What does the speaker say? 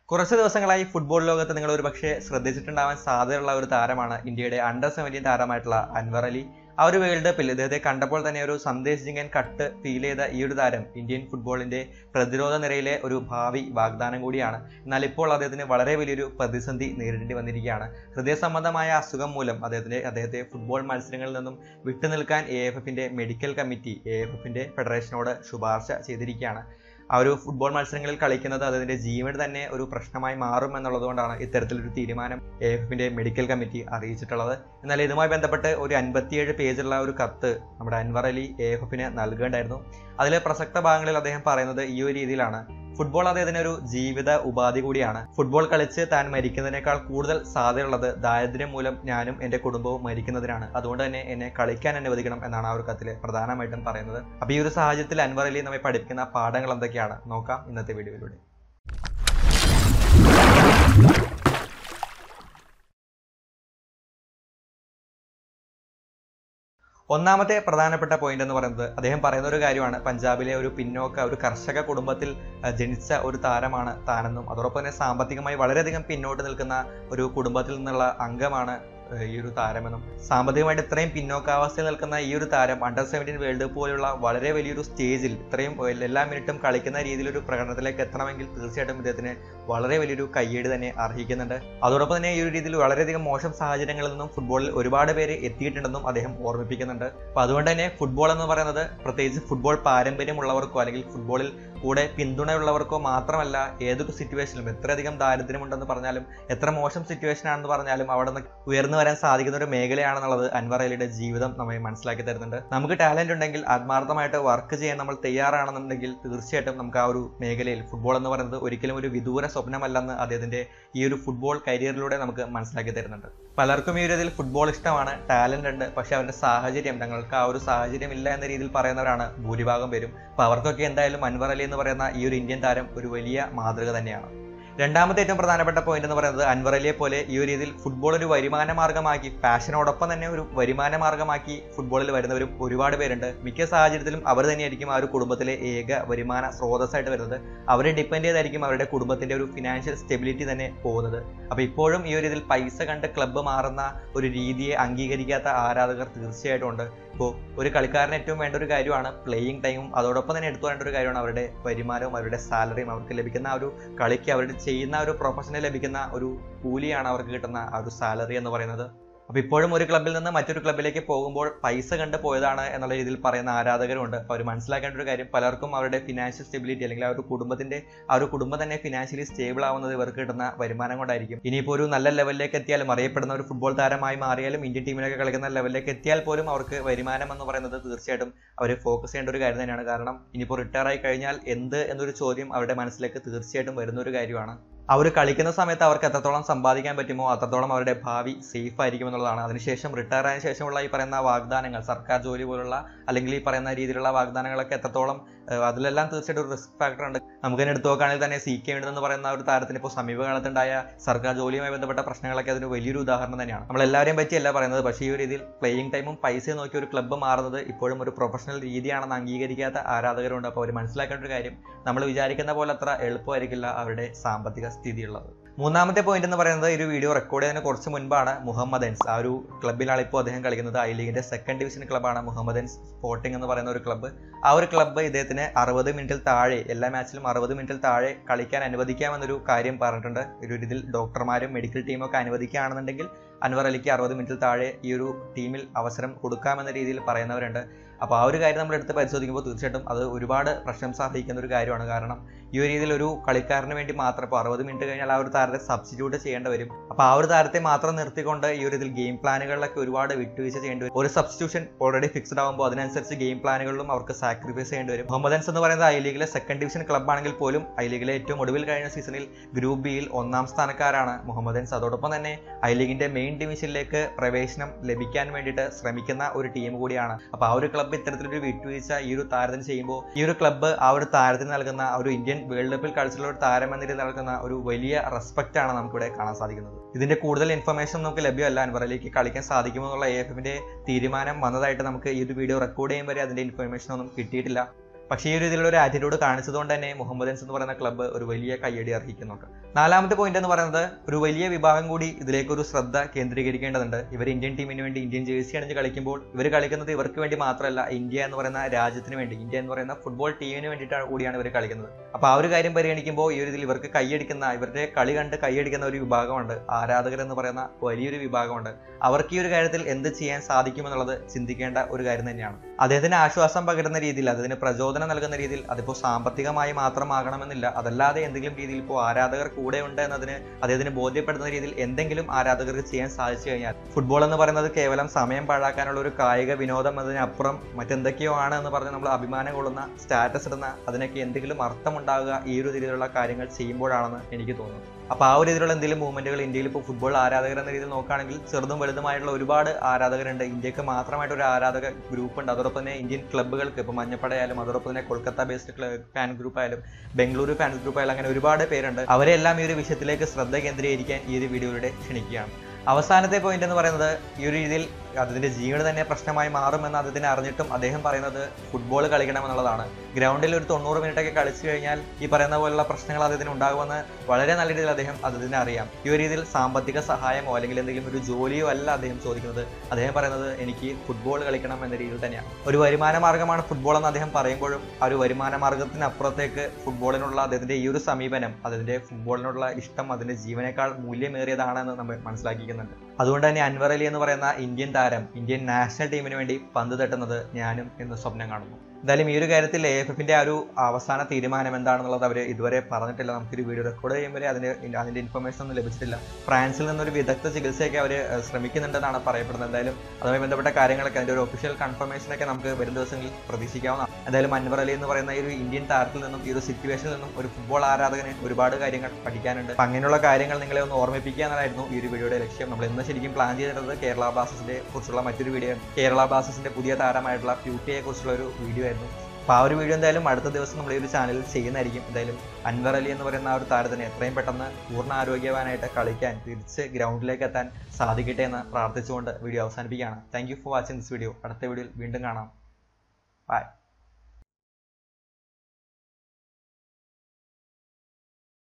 കുറച്ച് ദിവസങ്ങളായി ഫുട്ബോൾ ലോകത്ത് നിങ്ങൾ ഒരു പക്ഷേ ശ്രദ്ധിച്ചിട്ടുണ്ടാവാൻ സാധ്യതയുള്ള ഒരു താരമാണ് ഇന്ത്യയുടെ അണ്ടർ സെവൻറ്റീൻ താരമായിട്ടുള്ള അൻവർ അലി ആ ഒരു വേൾഡ് കപ്പിൽ ഇദ്ദേഹത്തെ കണ്ടപ്പോൾ തന്നെ ഒരു സന്ദേശ് ജിങ്കൻ കട്ട് ഫീൽ ചെയ്ത ഈ ഒരു താരം ഇന്ത്യൻ ഫുട്ബോളിന്റെ പ്രതിരോധ നിരയിലെ ഒരു ഭാവി വാഗ്ദാനം കൂടിയാണ് എന്നാൽ ഇപ്പോൾ അദ്ദേഹത്തിന് വളരെ വലിയൊരു പ്രതിസന്ധി നേരിടേണ്ടി വന്നിരിക്കുകയാണ് ഹൃദയ സംബന്ധമായ അസുഖം മൂലം അദ്ദേഹത്തിന്റെ അദ്ദേഹത്തെ ഫുട്ബോൾ മത്സരങ്ങളിൽ നിന്നും വിട്ടുനിൽക്കാൻ എ എഫ് എഫിന്റെ മെഡിക്കൽ കമ്മിറ്റി എ എഫ് എഫിന്റെ ഫെഡറേഷനോട് ശുപാർശ ചെയ്തിരിക്കുകയാണ് ആ ഒരു ഫുട്ബോൾ മത്സരങ്ങളിൽ കളിക്കുന്നത് അതിന്റെ ജീവൻ തന്നെ ഒരു പ്രശ്നമായി മാറും എന്നുള്ളതുകൊണ്ടാണ് ഇത്തരത്തിലൊരു തീരുമാനം എ എഫിന്റെ മെഡിക്കൽ കമ്മിറ്റി അറിയിച്ചിട്ടുള്ളത് എന്നാൽ ഇതുമായി ബന്ധപ്പെട്ട് ഒരു അൻപത്തിയേഴ് പേജുള്ള ഒരു കത്ത് നമ്മുടെ അൻവർ അലി എ എഫ് എഫിന് നൽകേണ്ടായിരുന്നു അതിലെ പ്രസക്ത ഭാഗങ്ങളിൽ അദ്ദേഹം പറയുന്നത് ഈ ഒരു രീതിയിലാണ് ഫുട്ബോൾ അദ്ദേഹത്തിന് ഒരു ജീവിത ഉപാധി കൂടിയാണ് ഫുട്ബോൾ കളിച്ച് താൻ മരിക്കുന്നതിനേക്കാൾ കൂടുതൽ സാധ്യതയുള്ളത് ദാരിദ്ര്യം മൂലം ഞാനും എൻ്റെ കുടുംബവും മരിക്കുന്നതിനാണ് അതുകൊണ്ട് തന്നെ എന്നെ കളിക്കാൻ അനുവദിക്കണം എന്നാണ് ആ ഒരു കത്തിൽ പ്രധാനമായിട്ടും പറയുന്നത് അപ്പോൾ ഈ ഒരു സാഹചര്യത്തിൽ അൻവർ അലി നമ്മെ പഠിപ്പിക്കുന്ന പാഠങ്ങൾ എന്തൊക്കെയാണ് നോക്കാം ഇന്നത്തെ വീഡിയോയിലൂടെ ഒന്നാമത്തെ പ്രധാനപ്പെട്ട പോയിന്റ് എന്ന് പറയുന്നത് അദ്ദേഹം പറയുന്ന ഒരു കാര്യമാണ് പഞ്ചാബിലെ ഒരു പിന്നോക്ക ഒരു കർഷക കുടുംബത്തിൽ ജനിച്ച ഒരു താരമാണ് താനെന്നും അതോടൊപ്പം തന്നെ സാമ്പത്തികമായി വളരെയധികം പിന്നോട്ട് നിൽക്കുന്ന ഒരു കുടുംബത്തിൽ നിന്നുള്ള അംഗമാണ് ഈ ഒരു താരമെന്നും സാമ്പത്തികമായിട്ട് ഇത്രയും പിന്നോക്കാവസ്ഥയിൽ നിൽക്കുന്ന ഈ ഒരു താരം അണ്ടർ സെവൻറ്റീൻ വേൾഡ് കപ്പ് പോലുള്ള വളരെ വലിയൊരു സ്റ്റേജിൽ ഇത്രയും എല്ലാ മിനിറ്റും കളിക്കുന്ന രീതിയിലൊരു പ്രകടനത്തിലേക്ക് എത്തണമെങ്കിൽ തീർച്ചയായിട്ടും ഇദ്ദേഹത്തിന് വളരെ വലിയൊരു കയ്യേട് തന്നെ അർഹിക്കുന്നുണ്ട് അതോടൊപ്പം തന്നെ ഈ ഒരു രീതിയിൽ വളരെയധികം മോശം സാഹചര്യങ്ങളിൽ നിന്നും ഫുട്ബോളിൽ ഒരുപാട് പേര് എത്തിയിട്ടുണ്ടെന്നും അദ്ദേഹം ഓർമ്മിപ്പിക്കുന്നുണ്ട് അപ്പൊ അതുകൊണ്ട് തന്നെ ഫുട്ബോൾ എന്ന് പറയുന്നത് പ്രത്യേകിച്ച് ഫുട്ബോൾ പാരമ്പര്യമുള്ളവർക്കോ അല്ലെങ്കിൽ ഫുട്ബോളിൽ കൂടെ പിന്തുണയുള്ളവർക്കോ മാത്രമല്ല ഏതൊരു സിറ്റുവേഷനിലും എത്രയധികം ദാരിദ്ര്യമുണ്ടെന്ന് പറഞ്ഞാലും എത്ര മോശം സിറ്റുവേഷൻ ആണെന്ന് പറഞ്ഞാലും അവിടെ നിന്ന് ഉയർന്നു വരാൻ സാധിക്കുന്ന ഒരു മേഖലയാണെന്നുള്ളത് അൻവർ അലിയുടെ ജീവിതം നമ്മെ മനസ്സിലാക്കി തരുന്നുണ്ട് നമുക്ക് ടാലന്റ് ഉണ്ടെങ്കിൽ ആത്മാർത്ഥമായിട്ട് വർക്ക് ചെയ്യാൻ നമ്മൾ തയ്യാറാണെന്നുണ്ടെങ്കിൽ തീർച്ചയായിട്ടും നമുക്ക് ആ ഒരു മേഖലയിൽ ഫുട്ബോൾ എന്ന് പറയുന്നത് ഒരിക്കലും ഒരു വിദൂര സ്വപ്നമല്ലെന്ന് അദ്ദേഹത്തിന്റെ ഈ ഒരു ഫുട്ബോൾ കരിയറിലൂടെ നമുക്ക് മനസ്സിലാക്കി തരുന്നുണ്ട് പലർക്കും ഈ ഒരു ഇതിൽ ഫുട്ബോൾ ഇഷ്ടമാണ് ടാലന്റ് ഉണ്ട് പക്ഷെ അവരുടെ സാഹചര്യം തങ്ങൾക്ക് ആ ഒരു സാഹചര്യം ഇല്ല എന്ന രീതിയിൽ പറയുന്നവരാണ് ഭൂരിഭാഗം പേരും അപ്പൊ അവർക്കൊക്കെ എന്തായാലും അൻവർ അലി എന്ന് പറയുന്ന ഈ ഒരു ഇന്ത്യൻ താരം ഒരു വലിയ മാതൃക തന്നെയാണ് രണ്ടാമത്തെ ഏറ്റവും പ്രധാനപ്പെട്ട പോയിന്റ് എന്ന് പറയുന്നത് അൻവർ അലിയെ പോലെ ഈ ഒരു രീതിയിൽ ഫുട്ബോൾ ഒരു വരുമാന മാർഗമാക്കി പാഷനോടൊപ്പം തന്നെ ഒരു വരുമാന മാർഗമാക്കി ഫുട്ബോളിൽ വരുന്നവരും ഒരുപാട് പേരുണ്ട് മിക്ക സാഹചര്യത്തിലും അവർ തന്നെയായിരിക്കും ആ ഒരു കുടുംബത്തിലെ ഏക വരുമാന സ്രോതസ്സായിട്ട് വരുന്നത് അവരെ ഡിപ്പെൻഡ് ചെയ്തായിരിക്കും അവരുടെ കുടുംബത്തിന്റെ ഒരു ഫിനാൻഷ്യൽ സ്റ്റെബിലിറ്റി തന്നെ പോകുന്നത് അപ്പൊ ഇപ്പോഴും ഈ ഒരു ഇതിൽ പൈസ കണ്ട് ക്ലബ്ബ് മാറുന്ന ഒരു രീതിയെ അംഗീകരിക്കാത്ത ആരാധകർ തീർച്ചയായിട്ടും ഉണ്ട് ഇപ്പോൾ ഒരു കളിക്കാരന് ഏറ്റവും വേണ്ട ഒരു കാര്യമാണ് പ്ലേയിങ് ടൈമും അതോടൊപ്പം തന്നെ എടുത്തു വേണ്ട ഒരു കാര്യമാണ് അവരുടെ വരുമാനവും അവരുടെ സാലറിയും അവർക്ക് ലഭിക്കുന്ന ആ ഒരു കളിക്ക് അവരുടെ ചെയ്യുന്ന ഒരു പ്രൊഫഷന് ലഭിക്കുന്ന ഒരു കൂലിയാണ് അവർക്ക് കിട്ടുന്ന ആ ഒരു സാലറി എന്ന് പറയുന്നത് അപ്പൊ ഇപ്പോഴും ഒരു ക്ലബിൽ നിന്ന് മറ്റൊരു ക്ലബിലേക്ക് പോകുമ്പോൾ പൈസ കണ്ട് പോയതാണ് എന്നുള്ള രീതിയിൽ പറയുന്ന ആരാധകരുണ്ട് അപ്പോൾ അവർ മനസ്സിലാക്കേണ്ട ഒരു കാര്യം പലർക്കും അവരുടെ ഫിനാൻഷ്യൽ സ്റ്റെബിലിറ്റി അല്ലെങ്കിൽ ആ ഒരു കുടുംബത്തിന്റെ ആ ഒരു കുടുംബം തന്നെ ഫിനാൻഷ്യലി സ്റ്റേബിൾ ആവുന്നത് ഇവർക്ക് കിട്ടുന്ന വരുമാനം കൊണ്ടായിരിക്കും ഇനിയിപ്പോൾ ഒരു നല്ല ലെവലിലേക്ക് എത്തിയാലും അറിയപ്പെടുന്ന ഒരു ഫുട്ബോൾ താരമായി മാറിയാലും ഇന്ത്യൻ ടീമിലൊക്കെ കളിക്കുന്ന ലെവലിലേക്ക് എത്തിയാൽ പോലും അവർക്ക് വരുമാനം എന്ന് പറയുന്നത് തീർച്ചയായിട്ടും അവർ ഫോക്കസ് ചെയ്യേണ്ട ഒരു കാര്യം തന്നെയാണ് കാരണം ഇനിയിപ്പോൾ റിട്ടയർ ആയി കഴിഞ്ഞാൽ എന്ത് എന്നൊരു ചോദ്യം അവരുടെ മനസ്സിലേക്ക് തീർച്ചയായിട്ടും വരുന്ന ഒരു കാര്യമാണ് അവർ കളിക്കുന്ന സമയത്ത് അവർക്ക് എത്രത്തോളം സമ്പാദിക്കാൻ പറ്റുമോ അത്രത്തോളം അവരുടെ ഭാവി സേഫ് ആയിരിക്കും എന്നുള്ളതാണ് അതിനുശേഷം റിട്ടയർ ആയതിനു ശേഷമുള്ള ഈ പറയുന്ന വാഗ്ദാനങ്ങൾ സർക്കാർ ജോലി പോലുള്ള അല്ലെങ്കിൽ ഈ പറയുന്ന രീതിയിലുള്ള വാഗ്ദാനങ്ങളൊക്കെ എത്രത്തോളം അതിലെല്ലാം തീർച്ചയായിട്ടും ഒരു റിസ്ക് ഫാക്ടർ ഉണ്ട് നമുക്ക് തന്നെ എടുത്തു നോക്കുകയാണെങ്കിൽ തന്നെ സി കെ എന്ന് പറയുന്ന ഒരു താരത്തിന് ഇപ്പോൾ സമീപകാലത്തുണ്ടായ സർക്കാർ ജോലിയുമായി ബന്ധപ്പെട്ട പ്രശ്നങ്ങളൊക്കെ അതിന് വലിയൊരു ഉദാഹരണം തന്നെയാണ് നമ്മൾ എല്ലാവരെയും പറ്റിയല്ല പറയുന്നത് പക്ഷേ ഈ ഒരു രീതിയിൽ പ്ലേയിങ് ടൈമും പൈസയും നോക്കി ഒരു ക്ലബ്ബ് മാറുന്നത് ഇപ്പോഴും ഒരു പ്രൊഫഷണൽ രീതിയാണെന്ന് അംഗീകരിക്കാത്ത ആരാധകരുണ്ട് അപ്പോൾ അവർ മനസ്സിലാക്കേണ്ട ഒരു കാര്യം നമ്മൾ വിചാരിക്കുന്ന പോലെ അത്ര എളുപ്പമായിരിക്കില്ല അവരുടെ സാമ്പത്തിക സ്ഥിതിയുള്ളത് മൂന്നാമത്തെ പോയിന്റ് എന്ന് പറയുന്നത് ഈ ഒരു വീഡിയോ റെക്കോർഡ് ചെയ്തതിന് കുറച്ച് മുൻപാണ് മുഹമ്മദൻസ് ആ ഒരു ക്ലബിലാണ് ഇപ്പോൾ അദ്ദേഹം കളിക്കുന്നത് ഐ ലീഗിന്റെ സെക്കൻഡ് ഡിവിഷൻ ക്ലബ്ബാണ് മുഹമ്മദൻസ് സ്പോർട്ടിംഗ് എന്ന് പറയുന്ന ഒരു ക്ലബ്ബ് ആ ഒരു ക്ലബ്ബ് ഇദ്ദേഹത്തിന് അറുപത് മിനിറ്റിൽ താഴെ എല്ലാ മാച്ചിലും അറുപത് മിനിറ്റിൽ താഴെ കളിക്കാൻ അനുവദിക്കാമെന്നൊരു കാര്യം പറഞ്ഞിട്ടുണ്ട് ഒരു ഇതിൽ ഡോക്ടർമാരും മെഡിക്കൽ ടീമും ഒക്കെ അനുവദിക്കുകയാണെന്നുണ്ടെങ്കിൽ അൻവർ അലിക്ക് അറുപത് മിനിറ്റിൽ താഴെ ഈ ഒരു ടീമിൽ അവസരം കൊടുക്കാമെന്ന രീതിയിൽ പറയുന്നവരുണ്ട് അപ്പോൾ ആ ഒരു കാര്യം നമ്മൾ എടുത്ത് പരിശോധിക്കുമ്പോൾ തീർച്ചയായിട്ടും അത് ഒരുപാട് പ്രശംസ അർഹിക്കുന്ന ഒരു കാര്യമാണ് കാരണം ഈ ഒരു രീതിയിൽ ഒരു കളിക്കാരന് വേണ്ടി മാത്രം ഇപ്പോൾ അറുപത് മിനിറ്റ് കഴിഞ്ഞാൽ ആ ഒരു താരത്തെ സബ്സ്റ്റിറ്റ്യൂട്ട് ചെയ്യേണ്ടി വരും അപ്പോൾ ആ ഒരു താരത്തെ മാത്രം നിർത്തിക്കൊണ്ട് ഈ ഒരു ഇതിൽ ഗെയിം പ്ലാനുകളിലൊക്കെ ഒരുപാട് വിട്ടുവീഴ്ച ചെയ്യേണ്ടി വരും ഒരു സബ്സ്റ്റിറ്റ്യൂഷൻ ഓൾറെഡി ഫിക്സ്ഡ് ആകുമ്പോൾ അതിനനുസരിച്ച് ഗെയിം പ്ലാനുകളിലും അവർക്ക് സാക്രിഫൈസ് ചെയ്യേണ്ടി വരും മുഹമ്മദൻസ് എന്ന് പറയുന്നത് ഐ ലീഗിലെ സെക്കൻഡ് ഡിവിഷൻ ക്ലബ് ആണെങ്കിൽ പോലും ഐ ലീഗിലെ ഏറ്റവും ഒടുവിൽ കഴിഞ്ഞ സീസണിൽ ഗ്രൂപ്പ് ബിയിൽ ഒന്നാം സ്ഥാനക്കാരാണ് മുഹമ്മദൻസ് അതോടൊപ്പം തന്നെ ഐ ലീഗിന്റെ മെയിൻ ഡിവിഷനിലേക്ക് പ്രവേശനം ലഭിക്കാൻ വേണ്ടിയിട്ട് ശ്രമിക്കുന്ന ഒരു ടീം കൂടിയാണ് അപ്പോൾ ആ ഒരു ക്ലബ്ബ് ഇത്തരത്തിലൊരു വിട്ടുവീഴ്ച ഈ ഒരു താരത്തിന് ചെയ്യുമ്പോൾ ഈ ഒരു ക്ലബ്ബ് ആ ഒരു താരത്തിന് നൽകുന്ന ആ ഒരു ഇന്ത്യൻ വേൾഡ് കപ്പിൽ കളിച്ചിട്ടുള്ള ഒരു താരം എന്ന രീതിയിൽ നൽകുന്ന ഒരു വലിയ റെസ്പെക്റ്റ് ആണ് നമുക്കിവിടെ കാണാൻ സാധിക്കുന്നത് ഇതിന്റെ കൂടുതൽ ഇൻഫർമേഷൻ നമുക്ക് ലഭ്യമല്ല അൻവറിലേക്ക് കളിക്കാൻ സാധിക്കുമോ എന്നുള്ള എ എഫിന്റെ തീരുമാനം വന്നതായിട്ട് നമുക്ക് ഈ ഒരു വീഡിയോ റെക്കോർഡ് ചെയ്യുമ്പോൾ വരെ അതിന്റെ ഇൻഫർമേഷൻ ഒന്നും കിട്ടിയിട്ടില്ല പക്ഷേ ഈ ഒരു രീതിയിലുള്ള ഒരു ആറ്റിറ്റ്യൂഡ് കാണിച്ചതുകൊണ്ട് തന്നെ മുഹമ്മദൻസ് എന്ന് പറയുന്ന ക്ലബ്ബ് ഒരു വലിയ കയ്യടി അർഹിക്കുന്നുണ്ട് നാലാമത്തെ പോയിന്റ് എന്ന് പറയുന്നത് ഒരു വലിയ വിഭാഗം കൂടി ഇതിലേക്ക് ഒരു ശ്രദ്ധ കേന്ദ്രീകരിക്കേണ്ടതുണ്ട് ഇവർ ഇന്ത്യൻ ടീമിന് വേണ്ടി ഇന്ത്യൻ ജേഴ്സി അണിഞ്ഞ് കളിക്കുമ്പോൾ ഇവർ കളിക്കുന്നത് ഇവർക്ക് വേണ്ടി മാത്രമല്ല ഇന്ത്യ എന്ന് പറയുന്ന രാജ്യത്തിന് വേണ്ടി ഇന്ത്യ എന്ന് പറയുന്ന ഫുട്ബോൾ ടീമിന് വേണ്ടിയിട്ടാണ് കൂടിയാണ് ഇവർ കളിക്കുന്നത് അപ്പോൾ ആ ഒരു കാര്യം പരിഗണിക്കുമ്പോൾ ഈ ഒരു ഇതിൽ ഇവർക്ക് കൈയടിക്കുന്ന ഇവരുടെ കളി കണ്ട് കൈയടിക്കുന്ന ഒരു വിഭാഗമുണ്ട് ആരാധകർ എന്ന് പറയുന്ന വലിയൊരു വിഭാഗമുണ്ട് അവർക്ക് ഈ ഒരു കാര്യത്തിൽ എന്ത് ചെയ്യാൻ സാധിക്കുമെന്നുള്ളത് ചിന്തിക്കേണ്ട ഒരു കാര്യം തന്നെയാണ് അദ്ദേഹത്തിന് ആശ്വാസം പകരുന്ന രീതിയിൽ അതിന് പ്രചോദനം നൽകുന്ന രീതിയിൽ അതിപ്പോൾ സാമ്പത്തികമായി മാത്രമാകണമെന്നില്ല അതല്ലാതെ എന്തെങ്കിലും രീതിയിൽ ഇപ്പോൾ ആരാധകർ കൂടെ ഉണ്ട് എന്നതിന് അദ്ദേഹത്തിന് ബോധ്യപ്പെടുന്ന രീതിയിൽ എന്തെങ്കിലും ആരാധകർക്ക് ചെയ്യാൻ സാധിച്ചു കഴിഞ്ഞാൽ ഫുട്ബോൾ എന്ന് പറയുന്നത് കേവലം സമയം പാഴാക്കാനുള്ള ഒരു കായിക വിനോദം എന്നതിനപ്പുറം മറ്റെന്തൊക്കെയോ ആണ് എന്ന് പറഞ്ഞ് നമ്മൾ അഭിമാനം കൊള്ളുന്ന സ്റ്റാറ്റസ് ഇടുന്ന അതിനൊക്കെ എന്തെങ്കിലും അർത്ഥമുണ്ടാകുക ഈ ഒരു രീതിയിലുള്ള കാര്യങ്ങൾ ചെയ്യുമ്പോഴാണെന്ന് എനിക്ക് തോന്നുന്നു അപ്പോൾ ആ ഒരു രീതിയിലുള്ള എന്തെങ്കിലും മൂവ്മെന്റുകൾ ഇന്ത്യയിൽ ഇപ്പോൾ ഫുട്ബോൾ ആരാധകർ എന്ന രീതിയിൽ നോക്കുകയാണെങ്കിൽ ചെറുതും വലുതുമായിട്ടുള്ള ഒരുപാട് ആരാധകരുണ്ട് ഇന്ത്യക്ക് മാത്രമായിട്ട് ഒരു ആരാധക ഗ്രൂപ്പ് ഉണ്ട് അതോടൊപ്പം തന്നെ ഇന്ത്യൻ ക്ലബ്ബുകൾക്ക് ഇപ്പോൾ മഞ്ഞപ്പടയായാലും അതോടൊപ്പം തന്നെ Kolkata based club fan group ആയാലും ബംഗളൂരു ഫാൻ ഗ്രൂപ്പ് ആയാലും അങ്ങനെ ഒരുപാട് പേരുണ്ട് അവരെല്ലാം ഈ ഒരു വിഷയത്തിലേക്ക് ശ്രദ്ധ കേന്ദ്രീകരിക്കാൻ ഈ ഒരു വീഡിയോയിലൂടെ ക്ഷണിക്കുകയാണ് അവസാനത്തെ പോയിന്റ് എന്ന് പറയുന്നത് ഈ ഒരു രീതിയിൽ അതിന്റെ ജീവന് തന്നെ പ്രശ്നമായി മാറുമെന്ന് അദ്ദേഹത്തിന് അറിഞ്ഞിട്ടും അദ്ദേഹം പറയുന്നത് ഫുട്ബോൾ കളിക്കണമെന്നുള്ളതാണ് ഗ്രൗണ്ടിൽ ഒരു തൊണ്ണൂറ് മിനിറ്റ് ഒക്കെ കളിച്ചു കഴിഞ്ഞാൽ ഈ പറയുന്ന പോലുള്ള പ്രശ്നങ്ങൾ അദ്ദേഹത്തിന് ഉണ്ടാകുമെന്ന് വളരെ നല്ല രീതിയിൽ അദ്ദേഹം അദ്ദേഹത്തിന് അറിയാം ഈ ഒരു രീതിയിൽ സാമ്പത്തിക സഹായമോ അല്ലെങ്കിൽ എന്തെങ്കിലും ഒരു ജോലിയോ അല്ല അദ്ദേഹം ചോദിക്കുന്നത് അദ്ദേഹം പറയുന്നത് എനിക്ക് ഫുട്ബോൾ കളിക്കണം എന്ന രീതിയിൽ തന്നെയാണ് ഒരു വരുമാന മാർഗമാണ് ഫുട്ബോൾ എന്ന് അദ്ദേഹം പറയുമ്പോഴും ആ ഒരു വരുമാന മാർഗത്തിനപ്പുറത്തേക്ക് ഫുട്ബോളിനുള്ള അദ്ദേഹത്തിന്റെ ഈ ഒരു സമീപനം അതിന്റെ ഫുട്ബോളിനുള്ള ഇഷ്ടം അതിന്റെ ജീവനേക്കാൾ മൂല്യമേറിയതാണെന്ന് നമ്മൾ മനസ്സിലാക്കിക്കുന്നുണ്ട് അതുകൊണ്ട് തന്നെ അൻവർ അലി എന്ന് പറയുന്ന ഇന്ത്യൻ താരം ഇന്ത്യൻ നാഷണൽ ടീമിന് വേണ്ടി പന്ത് തട്ടുന്നത് ഞാനും എന്ന് സ്വപ്നം കാണുന്നു എന്തായാലും ഈ ഒരു കാര്യത്തിൽ എ എഫ് എഫിന്റെ ആ ഒരു അവസാന തീരുമാനം എന്താണെന്നുള്ളത് അവർ ഇതുവരെ പറഞ്ഞിട്ടില്ല നമുക്കൊരു വീഡിയോ റെക്കോർഡ് ചെയ്യുമ്പോൾ അതിന്റെ അതിന്റെ ഇൻഫർമേഷൻ ഒന്നും ലഭിച്ചിട്ടില്ല ഫ്രാൻസിൽ നിന്നൊരു വിദഗ്ധ ചികിത്സയൊക്കെ അവർ ശ്രമിക്കുന്നുണ്ടെന്നാണ് പറയപ്പെടുന്നത് എന്തായാലും അതുമായി ബന്ധപ്പെട്ട കാര്യങ്ങളൊക്കെ അതിന്റെ ഒരു ഒഫീഷ്യൽ കൺഫർമേഷൻ ഒക്കെ നമുക്ക് വരും ദിവസങ്ങളിൽ പ്രതീക്ഷിക്കാവുന്നതാണ് എന്തായാലും അൻവർ അലി എന്ന് പറയുന്ന ഈ ഒരു ഇന്ത്യൻ താരത്തിൽ നിന്നും ഈ ഒരു സിറ്റുവേഷനിൽ നിന്നും ഒരു ഫുട്ബോൾ ആരാധകന് ഒരുപാട് കാര്യങ്ങൾ പഠിക്കാനുണ്ട് അപ്പം അങ്ങനെയുള്ള കാര്യങ്ങൾ നിങ്ങളെ ഒന്ന് ഓർമ്മിപ്പിക്കുക എന്നതായിരുന്നു ഈ ഒരു വീഡിയോയുടെ ലക്ഷ്യം നമ്മൾ ഇന്ന് ശരിക്കും പ്ലാൻ ചെയ്തിരുന്നത് കേരള ബ്ലാസ്റ്റേഴ്സിനെ കുറിച്ചുള്ള മറ്റൊരു വീഡിയോ കേരള ബ്ലാസ്റ്റേഴ്സിന്റെ പുതിയ താരമായിട്ടുള്ള പ്യൂട്ടിയെ കുറിച്ചുള്ള ഒരു വീഡിയോ ആയിരുന്നു അപ്പോൾ ആ ഒരു വീഡിയോ എന്തായാലും അടുത്ത ദിവസം നമ്മൾ ഈ ഒരു ചാനലിൽ ചെയ്യുന്നതായിരിക്കും എന്തായാലും അൻവർ അലി എന്ന് പറയുന്ന ആ ഒരു താരത്തിന് എത്രയും പെട്ടെന്ന് പൂർണ്ണ ആരോഗ്യവാനായിട്ട് കളിക്കാൻ തിരിച്ച് ഗ്രൗണ്ടിലേക്ക് എത്താൻ സാധിക്കട്ടെ എന്ന് പ്രാർത്ഥിച്ചുകൊണ്ട് വീഡിയോ അവസാനിപ്പിക്കുകയാണ് thank you for watching this video അടുത്ത വീഡിയോയിൽ വീണ്ടും കാണാം ബൈ